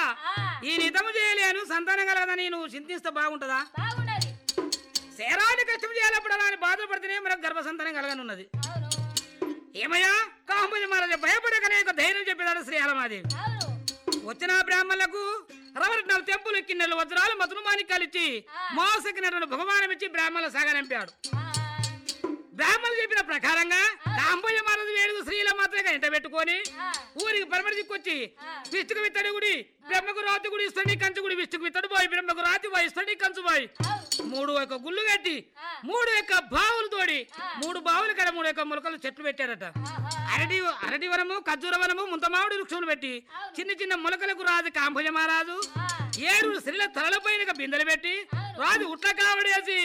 ఈ నితము చేయలేను సంతానం కలగదని నువ్వు చింతిస్తే బాగుంటుందా బాగున్నది శరాన్ని కష్టం చేయాలప్పుడు అలా అని బాధపడితేనే మనకు గర్భ సంతానం కలగనున్నది అవును ఏమయ్యా కాంబోజి మహారాజా భయపడకనే ఒక ధైర్యం చెప్పేదాడు శ్రీ హలమాదేవి అవును వచ్చిన బ్రాహ్మణులకు రవరత్నాలు తెంపులు కిన్నెలు వజ్రాలు మతులు మాణిక్యాలు ఇచ్చి మోసకినటువంటి భగవానం ఇచ్చి బ్రాహ్మణుల సాగనంపాడు ఆ, బ్రాహ్మణులు చెప్పిన ప్రకారంగా కాంబోజ మహారాజు వేడుకు స్త్రీల మాత్రమే ఎంట పెట్టుకొని ఆ, ఊరికి పరమడి దిక్కొచ్చి ఆ. విష్ణుకు విత్తడి గుడి బ్రహ్మకు రాతి గుడి ఇస్తడి కంచు గుడి విష్ణుకు విత్తడి పోయి బ్రహ్మకు రాతి పోయి ఇస్తడి కంచు పోయి అవును మూడు యొక్క గుళ్ళు కట్టి ఆ. మూడు యొక్క బావులు తోడి మూడు బావులు కడ మూడు యొక్క మొలకలు చెట్లు పెట్టారట ఆహా. అరటి అరటి వనము ఖర్జూర వనము ముంతమామిడి వృక్షములు పెట్టి చిన్న చిన్న మొలకలకు రాజు కాంభుజ మహారాజు ఆ, ఏడు స్త్రీల తలలపైన బిందెలు పెట్టి రాజు ఉట్ల కావడేసి